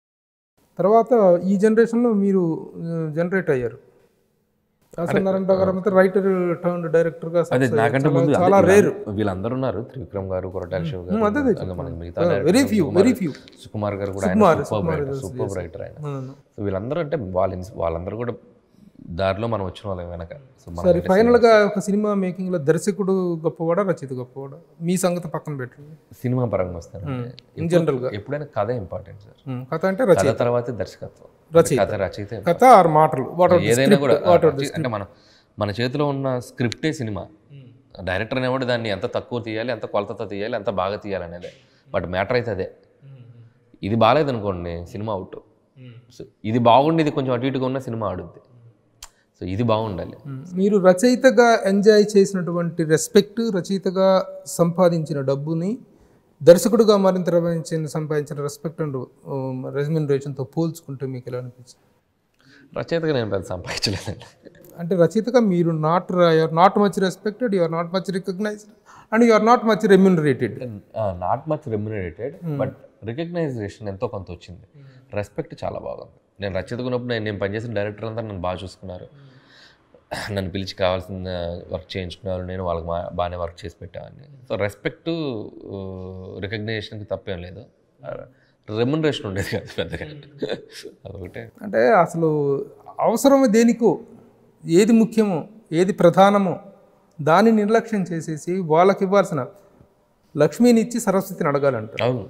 తర్వాత ఈ జనరేషన్లో మీరు జనరేట్ అయ్యారు దాసరి నారాయణరావు గారు అయితే రైటర్ టర్న్ డైరెక్టర్గా అదే నాకంటే ముందు అదే చాలా వీళ్ళ- రేరు వీళ్ళందరూ ఉన్నారు త్రివిక్రమ్ గారు కొరటాల శివ గారు అదే అదే ఇంకా మనకి మిగతా very directors few Sukumar- very few Sukumar garu కూడా సుకుమార్, ఆయన super Sukumar writer is- super writer ఆయన సో వీళ్ళందరూ అంటే వాళ్ళ ఇన్స్- వాళ్ళందరూ కూడా దారిలో మనం వచ్చిన వాళ్ళం వెనక సో మనం సరే ఫైనల్గా ఒక సినిమా మేకింగ్లో దర్శకుడు గొప్పవాడా రచయిత గొప్పవాడా మీ సంగతి పక్కన పెట్టండి సినిమా పరంగా వస్తాను ఇన్ జనరల్గా ఎప్పుడైనా కథ ఇంపార్టెంట్ సార్ కథ అంటే రచయిత కథ తర్వాతే దర్శకత్వం రచయిత. కథ రచయిత కథ ఆరు మాటలు వాట్ ఆర్ ఏదైనా కూడా రచయి- అంటే మనం మన చేతిలో ఉన్న స్క్రిప్టే సినిమా డైరెక్టర్ అనేవాడు దాన్ని ఎంత తక్కువ తీయాలి ఎంత కొలతతో తీయాలి ఎంత బాగా తీయాలి అనేదే బట్ మ్యాటర్ అయితే అదే ఇది బాగాలేదనుకోండి సినిమా అవుట్ సో ఇది బాగుండి ఇది కొంచెం అటు ఇటుగా ఉన్న సినిమా ఆడుద్ది సో ఇది బాగుండాలి మీరు రచయితగా ఎంజాయ్ చేసినటువంటి రెస్పెక్ట్ రచయితగా సంపాదించిన డబ్బుని దర్శకుడుగా మరింత రచించిన సంపాదించిన రెస్పెక్ట్ అండ్ రెమ్యునరేషన్తో పోల్చుకుంటే మీకు ఎలా అనిపించింది రచయితగా నేను పెద్ద సంపాదించలేదండి అంటే రచయితగా మీరు not you're not much respected you're not much recognized and you're not much remunerated not much remunerated but recognition ఎంతో కొంత వచ్చింది రెస్పెక్ట్ చాలా బాగుంది నేను రచయితకున్నప్పుడు నేను నేను పనిచేసిన డైరెక్టర్ అంతా నన్ను బాగా చూసుకున్నారు నన్ను పిలిచి కావాల్సిన వర్క్ చేయించుకున్నారు నేను వాళ్ళకి బా బాగానే వర్క్ చేసి పెట్టామని సో రెస్పెక్ట్ రికగ్నైజేషన్కి తప్పేం లేదు రెమ్యునరేషన్ ఉండేది కాదు పెద్దగా అదొకటే అంటే అసలు అవసరము దేనికో ఏది ముఖ్యమో ఏది ప్రధానమో దాన్ని నిర్లక్ష్యం చేసేసి వాళ్ళకి ఇవ్వాల్సిన లక్ష్మిని ఇచ్చి సరస్వతిని అడగాలంట అవును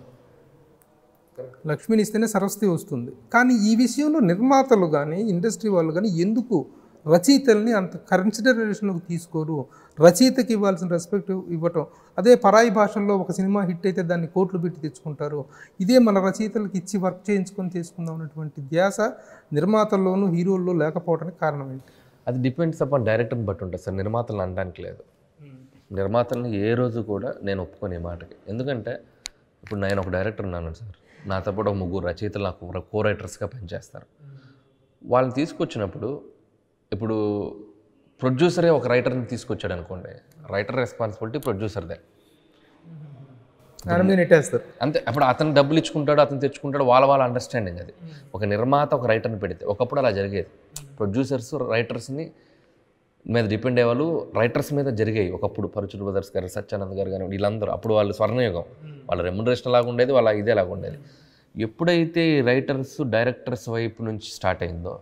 లక్ష్మిని ఇస్తేనే సరస్వతి వస్తుంది కానీ ఈ విషయంలో నిర్మాతలు కానీ ఇండస్ట్రీ వాళ్ళు కానీ ఎందుకు రచయితల్ని అంత కన్సిడరేషన్లోకి తీసుకోరు రచయితకి ఇవ్వాల్సిన రెస్పెక్ట్ ఇవ్వటం అదే పరాయి భాషల్లో ఒక సినిమా హిట్ అయితే దాన్ని కోట్లు పెట్టి తెచ్చుకుంటారు ఇదే మన రచయితలకు ఇచ్చి వర్క్ చేయించుకొని తీసుకుందాం అనేటువంటి ధ్యాస నిర్మాతల్లోనూ హీరోల్లో లేకపోవడానికి కారణం ఏంటి అది డిపెండ్స్ అపాన్ డైరెక్టర్ని బట్టి ఉంటుంది సార్ నిర్మాతలను అనడానికి లేదు నిర్మాతల్ని ఏ రోజు కూడా నేను ఒప్పుకునే మాటకి ఎందుకంటే ఇప్పుడు నేను ఒక డైరెక్టర్ ఉన్నాను సార్ నాతో పాటు ఒక ముగ్గురు రచయితలు నాకు కో రైటర్స్గా పనిచేస్తారు వాళ్ళని తీసుకొచ్చినప్పుడు ఇప్పుడు ప్రొడ్యూసరే ఒక రైటర్ని తీసుకొచ్చాడు అనుకోండి రైటర్ రెస్పాన్సిబిలిటీ ప్రొడ్యూసర్దే ఆయన మీద నెట్టేస్తారు అంతే అప్పుడు అతను డబ్బులు ఇచ్చుకుంటాడు అతను తెచ్చుకుంటాడు వాళ్ళ వాళ్ళ అండర్స్టాండింగ్ అది ఒక నిర్మాత ఒక రైటర్ని పెడితే ఒకప్పుడు అలా జరిగేది ప్రొడ్యూసర్స్ రైటర్స్ని మీద డిపెండ్ అయ్యేవాళ్ళు రైటర్స్ మీద జరిగాయి ఒకప్పుడు పరుచుడు బ్రదర్స్ గారు సత్యానంద్ గారు కానీ వీళ్ళందరూ అప్పుడు వాళ్ళు స్వర్ణయుగం వాళ్ళ రెమ్యునరేషన్ లాగా ఉండేది వాళ్ళ ఇదే లాగా ఉండేది ఎప్పుడైతే రైటర్స్ డైరెక్టర్స్ వైపు నుంచి స్టార్ట్ అయిందో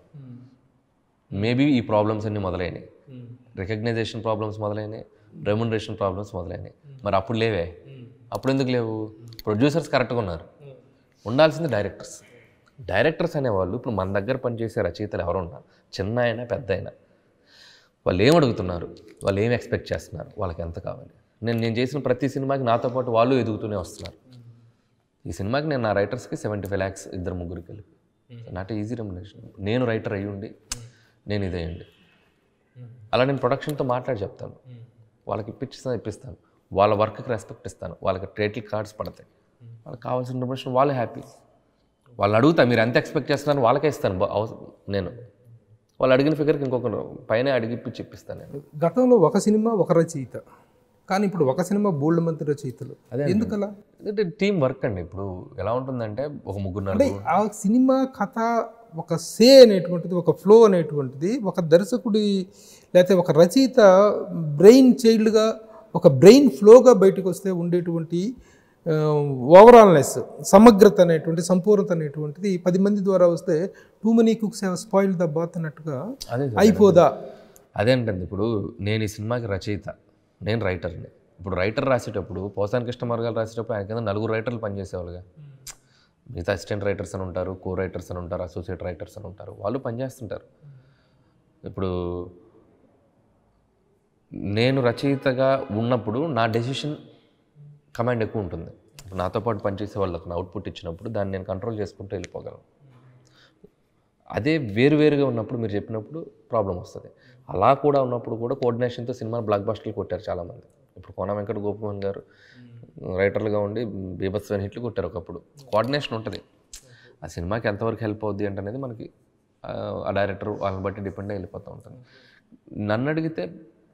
మేబీ ఈ ప్రాబ్లమ్స్ అన్నీ మొదలైనాయి రికగ్నైజేషన్ ప్రాబ్లమ్స్ మొదలైనాయి రెమ్యునరేషన్ ప్రాబ్లమ్స్ మొదలైనాయి మరి అప్పుడు లేవే అప్పుడు ఎందుకు లేవు ప్రొడ్యూసర్స్ కరెక్ట్గా ఉన్నారు ఉండాల్సింది డైరెక్టర్స్ డైరెక్టర్స్ అనేవాళ్ళు ఇప్పుడు మన దగ్గర పనిచేసే రచయితలు ఎవరు ఉన్నారు చిన్న అయినా పెద్ద అయినా వాళ్ళు ఏం అడుగుతున్నారు వాళ్ళు ఏం ఎక్స్పెక్ట్ చేస్తున్నారు వాళ్ళకి ఎంత కావాలి నేను నేను చేసిన ప్రతి సినిమాకి నాతో పాటు వాళ్ళు ఎదుగుతూనే వస్తున్నారు ఈ సినిమాకి నేను నా రైటర్స్కి సెవెంటీ ఫైవ్ ల్యాక్స్ ఇద్దరు ముగ్గురికి కలిపి నాట్ ఈజీ రెమ్యునేషన్ నేను రైటర్ అయ్యుండి నేను ఇదేయండి అలా నేను ప్రొడక్షన్తో మాట్లాడి చెప్తాను వాళ్ళకి ఇప్పించిస్తాను ఇప్పిస్తాను వాళ్ళ వర్క్కి రెస్పెక్ట్ ఇస్తాను వాళ్ళకి టైటిల్ కార్డ్స్ పడతాయి వాళ్ళకి కావాల్సిన ఇన్ఫర్మేషన్ వాళ్ళు హ్యాపీ వాళ్ళు అడుగుతా మీరు ఎంత ఎక్స్పెక్ట్ చేస్తున్నారు వాళ్ళకే ఇస్తాను బా- అవస- నేను వాళ్ళు అడిగిన ఫిగర్కి ఇంకొక పైన అడిగిప్పి చెప్పిస్తాను నేను గతంలో ఒక సినిమా ఒక రచయిత కానీ ఇప్పుడు ఒక సినిమా బోల్డ్ మంది రచయితలు ఎందుకలా అంటే టీం వర్క్ అండి ఇప్పుడు ఎలా ఉంటుందంటే ఒక ముగ్గురు అంటే నలుగురు ఆ సినిమా కథ ఒక సే అనేటువంటిది ఒక ఫ్లో అనేటువంటిది ఒక దర్శకుడి లేకపోతే ఒక రచయిత బ్రెయిన్ చైల్డ్గా ఒక బ్రెయిన్ ఫ్లోగా బయటకు వస్తే ఉండేటువంటి ఓవరాల్నెస్ సమగ్రత అనేటువంటి సంపూర్ణత అనేటువంటిది పది మంది ద్వారా వస్తే too many cooks have spoil the broth అన్నట్టుగా అదే అయిపోదా అదేంటండి ఇప్పుడు నేను ఈ సినిమాకి రచయిత నేను రైటర్ని ఇప్పుడు రైటర్ రాసేటప్పుడు పోసాని కృష్ణమార్ గారు రాసేటప్పుడు ఆయన కింద నలుగురు రైటర్లు పనిచేసేవాళ్ళుగా మిగతా అసిస్టెంట్ రైటర్స్ అని ఉంటారు కో రైటర్స్ అని ఉంటారు అసోసియేట్ రైటర్స్ అని ఉంటారు వాళ్ళు పనిచేస్తుంటారు ఇప్పుడు నేను రచయితగా ఉన్నప్పుడు నా డెసిషన్ కమాండ్ ఎక్కువ ఉంటుంది ఇప్పుడు నాతో పాటు పనిచేసే వాళ్ళకి నా అవుట్పుట్ ఇచ్చినప్పుడు దాన్ని నేను కంట్రోల్ చేసుకుంటూ వెళ్ళిపోగలను అదే వేరువేరుగా ఉన్నప్పుడు మీరు చెప్పినప్పుడు ప్రాబ్లం వస్తుంది అలా కూడా ఉన్నప్పుడు కూడా కోఆర్డినేషన్తో సినిమా బ్లాక్ బస్టర్లు కొట్టారు చాలామంది ఇప్పుడు కోన వెంకట గోపమోహన్ గారు రైటర్లుగా ఉండి బీభత్సమైన హిట్లు కొట్టారు ఒకప్పుడు కోఆర్డినేషన్ ఉంటుంది ఆ సినిమాకి ఎంతవరకు హెల్ప్ అవుద్ది అంటే అనేది మనకి ఆ, ఆ డైరెక్టర్ వాళ్ళని బట్టి డిపెండ్ వెళ్ళిపోతూ ఉంటుంది నన్ను అడిగితే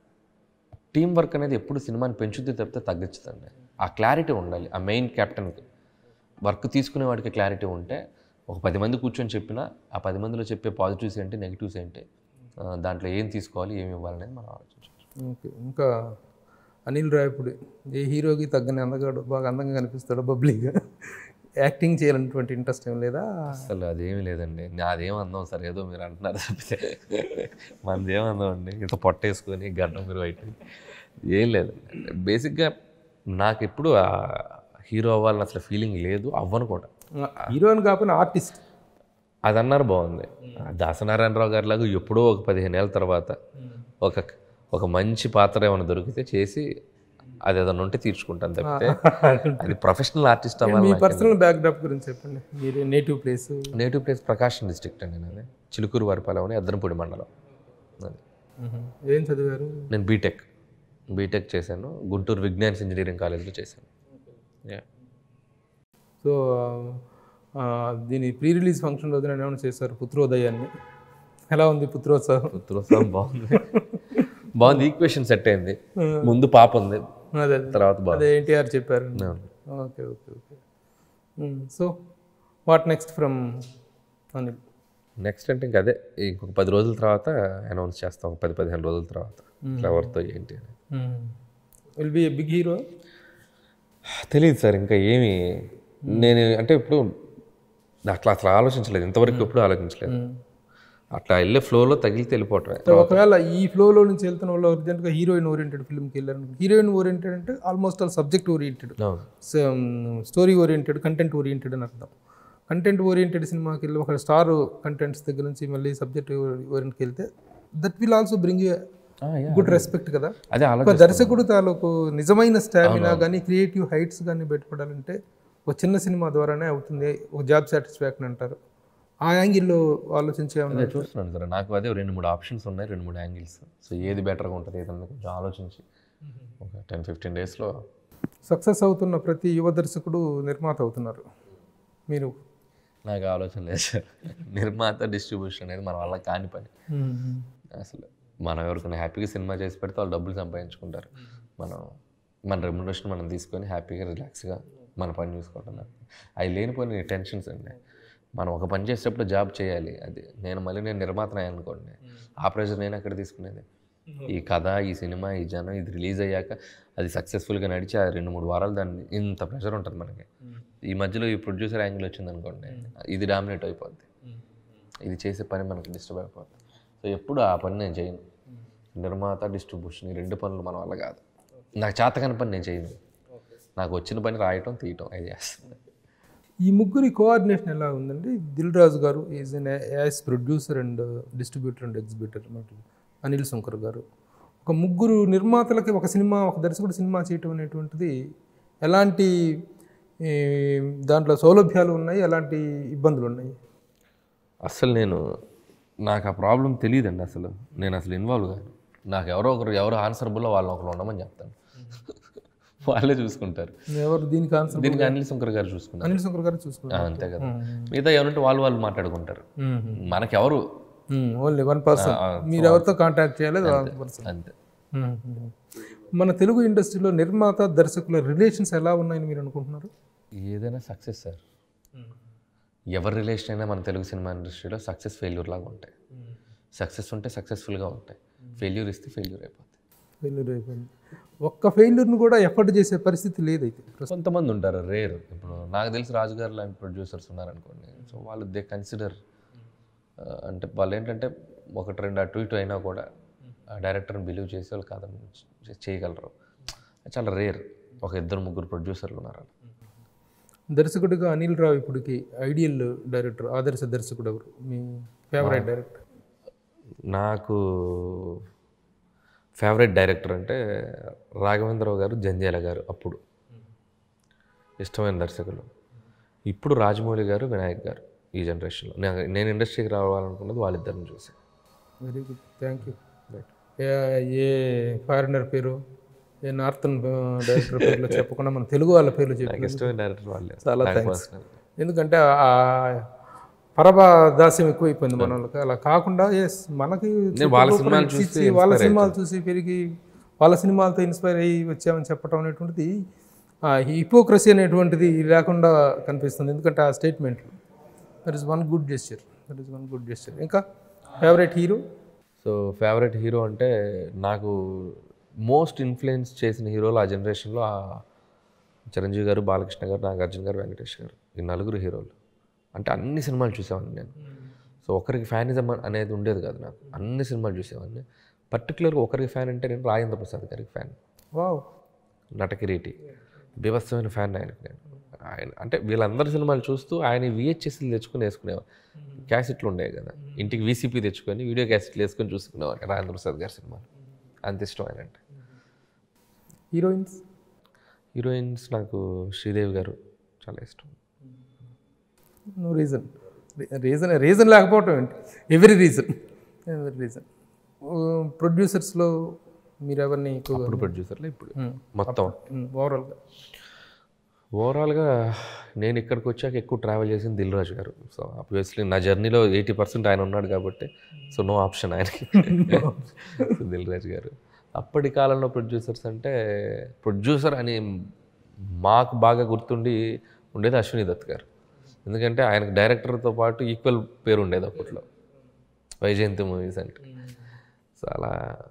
టీం వర్క్ అనేది ఎప్పుడు సినిమాని పెంచుద్ది తప్పితే తగ్గించుదండి ఆ క్లారిటీ ఉండాలి ఆ మెయిన్ కెప్టెన్కి వర్క్ తీసుకునే వాడికి క్లారిటీ ఉంటే ఒక పది మంది కూర్చొని చెప్పినా ఆ పది మందిలో చెప్పే పాజిటివ్స్ ఏంటి నెగిటివ్స్ ఏంటి ఆ, దాంట్లో ఏం తీసుకోవాలి ఏమి ఇవ్వాలనేది మనం ఆలోచించాలి ఓకే ఇంకా అనిల్ రాయపుడి ఏ హీరోకి తగ్గని అందగాడు బాగా అందంగా కనిపిస్తాడు బబ్లీగా యాక్టింగ్ చేయాలన్నటువంటి ఇంట్రెస్ట్ ఏం లేదా అసలు అదేమీ లేదండి నాదేం అందం సార్ ఏదో మీరు అంటున్నారు తప్పితే మనదేం అందం అండి ఇంత పొట్ట వేసుకొని గడ్డం మీరు బయట ఏం లేదు బేసిక్గా నాకు ఎప్పుడు ఆ హీరో అవ్వాలని అసలు ఫీలింగ్ లేదు అవ్వను కూడా హీరో అని కాకపోయినా ఆర్టిస్ట్ అది అన్నారు బాగుంది ఆ దాసనారాయణరావు గారి లాగా ఎప్పుడో ఒక పదిహేను ఏళ్ళ తర్వాత ఒక ఒక మంచి పాత్ర ఏమైనా దొరికితే చేసి అది ఏదైనా ఉంటే తీర్చుకుంటాను తప్పితే అది ప్రొఫెషనల్ ఆర్టిస్ట్ మీ అవ్వాలి పర్సనల్ బ్యాక్డ్రాప్ గురించి చెప్పండి మీరు native place native place Prakasam district అండి నాది చిలుకూరు వారిపాలెం అని అద్దనపూడి మండలం అది ఏం చదివారు నేను బీటెక్ బీటెక్ చేశాను గుంటూరు విజ్ఞాన్స్ ఇంజనీరింగ్ కాలేజ్లో చేశాను Yeah. సో ఆ, దీని ప్రీ రిలీజ్ ఫంక్షన్ రోజున ఏమైనా చేశారు పుత్రోదయాన్ని ఎలా ఉంది పుత్రోత్సవం పుత్రోత్సవం బాగుంది బాగుంది ఈక్వేషన్ సెట్ అయింది ముందు పాప ఉంది అదే అదే. తర్వాత బాగుంది అదే ఎన్టీఆర్ చెప్పారు okay okay okay so what next from Anil next అంటే ఇంకా అదే ఇంకొక పది రోజుల తర్వాత అనౌన్స్ చేస్తాం ఒక పది పదిహేను రోజుల తర్వాత ఎవరితో ఏంటి అని will be a big hero తెలియదు సార్ ఇంకా ఏమి నేను అంటే ఇప్పుడు అట్లా అసలు ఆలోచించలేదు ఇంతవరకు ఎప్పుడు ఆలోచించలేదు అట్లా వెళ్ళే ఫ్లోలో తగిలితే వెళ్ళిపోవటమే ఒకవేళ ఈ ఫ్లోలో నుంచి వెళ్తున్న వాళ్ళు అర్జెంట్గా హీరోయిన్ ఓరియంటెడ్ ఫిల్మ్కి వెళ్ళారు హీరోయిన్ ఓరియంటెడ్ అంటే ఆల్మోస్ట్ ఆల్ సబ్జెక్ట్ ఓరియంటెడ్ అవును స్టోరీ ఓరియంటెడ్ కంటెంట్ ఓరియంటెడ్ అని అర్థం కంటెంట్ ఓరియంటెడ్ సినిమాకి వెళ్ళి ఒక స్టార్ కంటెంట్స్ దగ్గర నుంచి మళ్ళీ సబ్జెక్ట్ ఓరియంట్కి వెళ్తే that will also bring Ah, yeah. Good respect కదా అదే ఒక ఆలోచన దర్శకుడు తాలూకు నిజమైన స్టామినా కానీ క్రియేటివ్ హైట్స్ కానీ బయటపడాలంటే ఒక చిన్న సినిమా ద్వారానే అవుతుంది ఒక జాబ్ సాటిస్ఫాక్షన్ అంటారు ఆ యాంగిల్లో ఆలోచించే అదే చూస్తున్నాను సార్ నాకు అదే రెండు మూడు ఆప్షన్స్ ఉన్నాయి రెండు మూడు యాంగిల్స్ సో ఏది బెటర్గా ఉంటుంది ఏదన్నా కొంచెం ఆలోచించి ఒక టెన్ ఫిఫ్టీన్ డేస్లో సక్సెస్ అవుతున్న ప్రతి యువ దర్శకుడు నిర్మాత అవుతున్నారు మీరు నాకు ఆలోచన లేదు సార్ నిర్మాత డిస్ట్రిబ్యూషన్ అనేది మన వల్ల కాని పని అసలు మనం ఎవరికైనా హ్యాపీగా సినిమా చేసి పెడితే వాళ్ళు డబ్బులు సంపాదించుకుంటారు మనం మన రెమ్యునరేషన్ మనం తీసుకొని హ్యాపీగా రిలాక్స్గా మన పని చూసుకుంటున్నాం అవి లేనిపోయిన టెన్షన్స్ అండి మనం ఒక పని చేసేటప్పుడు జాబ్ చేయాలి అది నేను మళ్ళీ నేను నిర్మాతనే అనుకోండి ఆ ప్రెషర్ నేను ఎక్కడ తీసుకునేది ఈ కథ ఈ సినిమా ఈ జనం ఇది రిలీజ్ అయ్యాక అది సక్సెస్ఫుల్గా నడిచి ఆ రెండు మూడు వారాలు దాన్ని ఇంత ప్రెషర్ ఉంటుంది మనకి ఈ మధ్యలో ఈ ప్రొడ్యూసర్ యాంగిల్ వచ్చింది అనుకోండి ఇది డామినేట్ అయిపోద్ది ఇది చేసే పని మనకి డిస్టర్బ్ అయిపోతుంది సో ఎప్పుడు ఆ పని నేను చేయను నిర్మాత డిస్ట్రిబ్యూషన్ ఈ రెండు పనులు మన వల్ల కాదు నాకు చేతకాని పని నేను చేయను నాకు వచ్చిన పని రాయటం తీయటం అది చేస్తాను ఈ ముగ్గురి కోఆర్డినేషన్ ఎలా ఉందండి Dil Raju garu is an as producer and distributor and exhibitor అన్నట్టు అనిల్ శంకర్ గారు ఒక ముగ్గురు నిర్మాతలకి ఒక సినిమా ఒక దర్శకుడు సినిమా చేయటం అనేటువంటిది ఎలాంటి ఈ, దాంట్లో సౌలభ్యాలు ఉన్నాయి ఎలాంటి ఇబ్బందులు ఉన్నాయి అసలు నేను నాకు ఆ ప్రాబ్లం తెలియదండి అసలు నేను అసలు ఇన్వాల్వ్ కాదు నాకు ఎవరో ఒకరు ఎవరు ఆన్సరబుల్లో వాళ్ళని ఒకరు ఉండమని చెప్తాను వాళ్ళే చూసుకుంటారు ఎవరు దీనికి ఆన్సర్ దీనికి అనిల్ శంకర్ గారు చూసుకుంటారు అనిల్ శంకర్ గారు చూసుకున్నారు ఆ, అంతే కదా మిగతా ఏమంటే వాళ్ళు వాళ్ళు మాట్లాడుకుంటారు మనకెవరు ఓన్లీ వన్ పర్సన్ మీరు ఎవరితో కాంటాక్ట్ చేయాలి వన్ పర్సన్ అంతే మన తెలుగు ఇండస్ట్రీలో నిర్మాత దర్శకుల రిలేషన్స్ ఎలా ఉన్నాయని మీరు అనుకుంటున్నారు ఏదైనా సక్సెస్ సార్ ఎవరి రిలేషన్ అయినా మన తెలుగు సినిమా ఇండస్ట్రీలో సక్సెస్ ఫెయిల్యూర్ లాగా ఉంటాయి సక్సెస్ ఉంటే సక్సెస్ఫుల్గా ఉంటాయి ఫెయిల్యూర్ ఇస్తే ఫెయిల్యూర్ అయిపోతాయి ఫెయిల్యూర్ అయిపోయింది ఒక్క ఫెయిల్యూర్ను కూడా ఎఫర్ట్ చేసే పరిస్థితి లేదైతే కొంతమంది ఉంటారు రేర్ ఇప్పుడు నాకు తెలిసి రాజుగారు లాంటి ప్రొడ్యూసర్స్ ఉన్నారనుకోండి సో వాళ్ళు దే కన్సిడర్ అంటే వాళ్ళు ఏంటంటే ఒకటి రెండు అటు ఇటు అయినా కూడా ఆ డైరెక్టర్ని బిలీవ్ చేసి వాళ్ళు కాదని చే- చేయగలరు చాలా రేర్ ఒక ఇద్దరు ముగ్గురు ప్రొడ్యూసర్లు ఉన్నారు దర్శకుడిగా అనిల్ రావు ఇప్పటికి ఐడియల్ డైరెక్టర్ ఆదర్శ దర్శకుడు ఎవరు మీ ఫేవరెట్ డైరెక్టర్ నాకు ఫేవరెట్ డైరెక్టర్ అంటే రాఘవేంద్రరావు గారు జంధ్యాల గారు అప్పుడు ఇష్టమైన దర్శకులు ఇప్పుడు రాజమౌళి గారు వినాయక్ గారు ఈ జనరేషన్లో నేను నేను ఇండస్ట్రీకి రావాలనుకున్నది వాళ్ళిద్దరిని చూసి వెరీ గుడ్ థ్యాంక్ యూ ఏ ఫారినర్ పేరు ఏ నార్థన్ డైరెక్టర్ పేర్లు చెప్పకుండా మన తెలుగు వాళ్ళ పేర్లు చెప్పి నాకు ఇష్టమైన డైరెక్టర్ వాళ్ళే చాలా నాకు థ్యాంక్స్ personal. ఎందుకంటే ఆ పరభా దాస్యం ఎక్కువైపోయింది మన వాళ్ళకి అలా కాకుండా ఎస్ మనకి నేను వాళ్ళ చుట్టూ సినిమాలు కూడా చూసి ఇచ్చి, వాళ్ళ సినిమాలు చూసి పెరిగి వాళ్ళ సినిమాలతో ఇన్స్పైర్ అయ్యి వచ్చామని చెప్పడం అనేటువంటిది ఆ హిపోక్రసీ అనేటువంటిది లేకుండా కనిపిస్తుంది ఎందుకంటే ఆ statement that is one good gesture that is one good gesture ఇంకా favourite hero so favourite hero అంటే నాకు మోస్ట్ ఇన్ఫ్లుయెన్స్ చేసిన హీరోలు ఆ జనరేషన్లో ఆ చిరంజీవి గారు బాలకృష్ణ గారు నాగార్జున గారు వెంకటేష్ గారు ఈ నలుగురు హీరోలు అంటే అన్ని సినిమాలు చూసేవాడిని నేను సో ఒకరికి ఫ్యానిజం అనేది ఉండేది కాదు నాకు అన్ని సినిమాలు చూసేవాడిని పర్టికులర్గా ఒకరికి ఫ్యాన్ అంటే నేను రాజేంద్ర ప్రసాద్ గారికి ఫ్యాన్ వావ్ నటకిరీటి బీభత్సమైన ఫ్యాన్ ఆయనకి నేను ఆయన అంటే వీళ్ళందరి సినిమాలు చూస్తూ ఆయన విహెచ్ఎస్లు తెచ్చుకుని వేసుకునేవారు క్యాసెట్లు ఉండేవి కదా ఇంటికి వీసీపీ తెచ్చుకొని వీడియో క్యాసెట్లు వేసుకొని చూసుకునేవారు రాజేంద్ర ప్రసాద్ గారి సినిమాలు అంత ఇష్టం ఆయన అంటే హీరోయిన్స్ హీరోయిన్స్ నాకు శ్రీదేవి గారు చాలా ఇష్టం నో రీజన్ రీజన్ రీజన్ లేకపోవటం ఏంటి ఎవ్రీ రీజన్ ఎవ్రీ రీజన్ ప్రొడ్యూసర్స్లో మీరు ఎవరిని ఎక్కువగా ఇప్పుడు ప్రొడ్యూసర్లు ఇప్పుడు మొత్తం ఓవరాల్గా ఓవరాల్గా నేను ఇక్కడికి వచ్చాక ఎక్కువ ట్రావెల్ చేసింది దిల్ రాజు గారు సో ఆబ్వియస్లీ నా జర్నీలో ఎయిటీ పర్సెంట్ ఆయన ఉన్నాడు కాబట్టి సో నో ఆప్షన్ ఆయనకి సో దిల్ రాజు గారు అప్పటి కాలంలో ప్రొడ్యూసర్స్ అంటే ప్రొడ్యూసర్ అని మాకు బాగా గుర్తుండి ఉండేది అశ్విని దత్ గారు ఎందుకంటే ఆయనకు డైరెక్టర్తో పాటు ఈక్వల్ పేరు ఉండేది అప్పట్లో వైజయంతి మూవీస్ అంటే సో అలా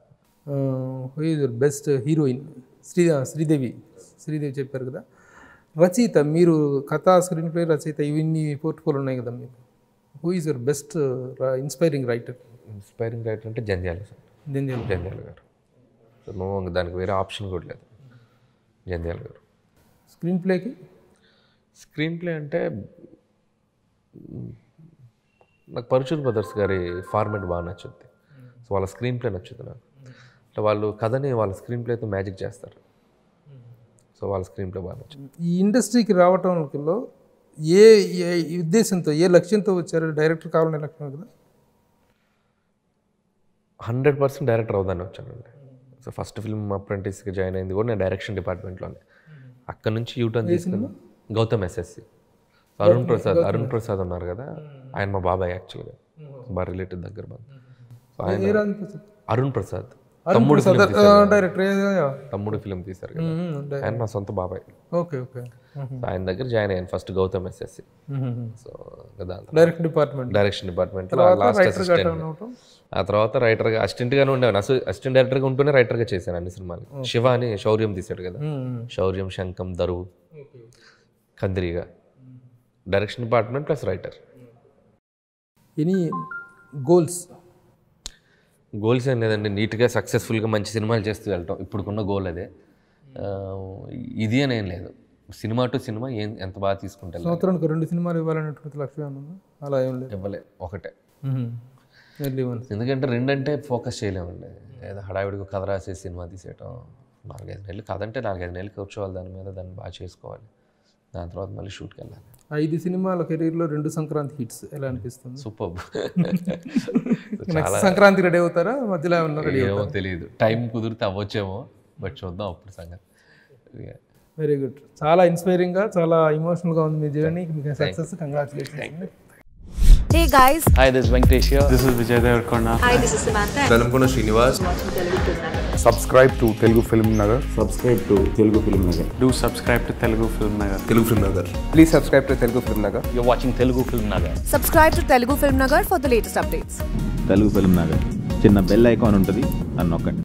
who is best heroine Sri Sridevi Sridevi చెప్పారు కదా రచయిత మీరు కథా స్క్రీన్ ప్లే రచయిత ఇవన్నీ పోర్ట్ఫోల్ ఉన్నాయి కదా మీకు who is your best inspiring writer inspiring writer అంటే జంధ్యాల సార్ జంజల్ జంధ్యాల గారు సో నో దానికి వేరే ఆప్షన్ కూడా లేదు జంధ్యాల గారు స్క్రీన్ ప్లేకి స్క్రీన్ ప్లే అంటే మ్, నాకు పరుచూర్ బ్రదర్స్ గారి ఫార్మెట్ బాగా నచ్చుద్ది సో వాళ్ళ స్క్రీన్ ప్లే నచ్చుద్ది నాకు అంటే వాళ్ళు కథని వాళ్ళ స్క్రీన్ ప్లేతో మ్యాజిక్ చేస్తారు సో వాళ్ళ స్క్రీన్ ప్లే బాగా నచ్చుద్ది ఈ ఇండస్ట్రీకి రావటంలో ఏ ఏ ఉద్దేశంతో ఏ లక్ష్యంతో వచ్చారు డైరెక్టర్ కావాలనే లక్ష్యం కదా హండ్రెడ్ పర్సెంట్ డైరెక్టర్ అవుదాన్ని వచ్చానండి సో ఫస్ట్ ఫిల్మ్ అప్రెంటిస్కి జాయిన్ అయింది కూడా నేను డైరెక్షన్ డిపార్ట్మెంట్లోనే అక్కడ నుంచి యూటర్న్ తీసుకుని గౌతమ్ ఎస్ఎస్సి అరుణ్ ప్రసాద్ అరుణ్ ప్రసాద్ ఉన్నారు కదా ఆయన మా బాబాయ్ యాక్చువల్గా బాగా రిలేటివ్ దగ్గర బాగా సో ఆయన ఏ రాజు ప్రసాద్? అరుణ్ ప్రసాద్ అరుణ్ తమ్ముడు ప్రసాద్, ఫిలిం ఆ, తీశారు డైరెక్టర్ ఏ- తమ్ముడు ఫిలిం తీశారు కదా మ్మ్, డై- ఆయన మా సొంత బాబాయ్ ఓకే ఓకే సో ఆయన దగ్గర జాయిన్ అయ్యాను ఫస్ట్ గౌతమ్ ఎస్ఎస్సి సో దాంతో డైరెక్ట్ డిపార్ట్మెంట్ డైరెక్షన్ డిపార్ట్మెంట్లో లాస్ట్ అసిస్టెంట్ అవటం ఆ తర్వాత రైటర్గా అసిస్టెంట్గానే ఉండేవాను అసలు అసిస్టెంట్ డైరెక్టర్గా ఉంటూనే రైటర్గా చేశాను అన్ని సినిమాలు శివ అని శౌర్యం తీశాడు కదా Shauryam Sankham Daruvu Kandireega direction department plus writer any goals goals ఏం లేదండి నీట్గా సక్సెస్ఫుల్గా మంచి సినిమాలు చేస్తూ వెళ్ళటం ఇప్పుడుకున్న గోల్ అదే ఆ, ఇది అని ఏం లేదు సినిమా టు సినిమా ఏం ఎంత బాగా తీసుకుంటే వెళ్ళాలి. సంవత్సరానికి రెండు సినిమాలు ఇవ్వాలనేటువంటి లక్ష్యం ఏమన్నా ఉందా? అలా ఏం లేదు ఇవ్వలే ఒకటే ఎర్లీ వన్స్ ఎందుకంటే రెండంటే ఫోకస్ చేయలేమండి ఏదో హడావిడిగా కథ రాసే సినిమా తీసేయటం నాలుగైదు నెలలు కథంటే నాలుగైదు నెలలు కూర్చోవాలి దాని మీద దాన్ని బాగా చేసుకోవాలి దాని తర్వాత మళ్ళీ షూట్కి వెళ్ళాలి ఐదు సినిమాల కెరీర్లో రెండు సంక్రాంతి హిట్స్ ఎలా అనిపిస్తుంది సూపర్ నెక్స్ట్ సంక్రాంతి రెడీ అవుతారా మధ్యలో ఏమన్నా రెడీ ఏమో తెలియదు టైం కుదిరితే అవ్వచ్చేమో బట్ చూద్దాం అప్పుడు సంగతి వెరీ గుడ్ చాలా ఇన్స్పైరింగ్గా చాలా ఇమోషనల్గా ఉంది మీ జర్నీ మీకు success congratulations Hey guys, Hi, this is Venkatesh here. This is Vijay Devarkonda. hi, this is Samantha. Velankonda Srinivas subscribe to Telugu Film Nagar. Subscribe to Telugu film Nagar Do subscribe to Telugu Film Nagar. Telugu film Nagar Please subscribe to Telugu Film Nagar. You're watching Telugu Film Nagar. Subscribe to Telugu Film Nagar for the latest updates. Telugu film Nagar చిన్న bell icon ఉంటుంది అని నొక్కండి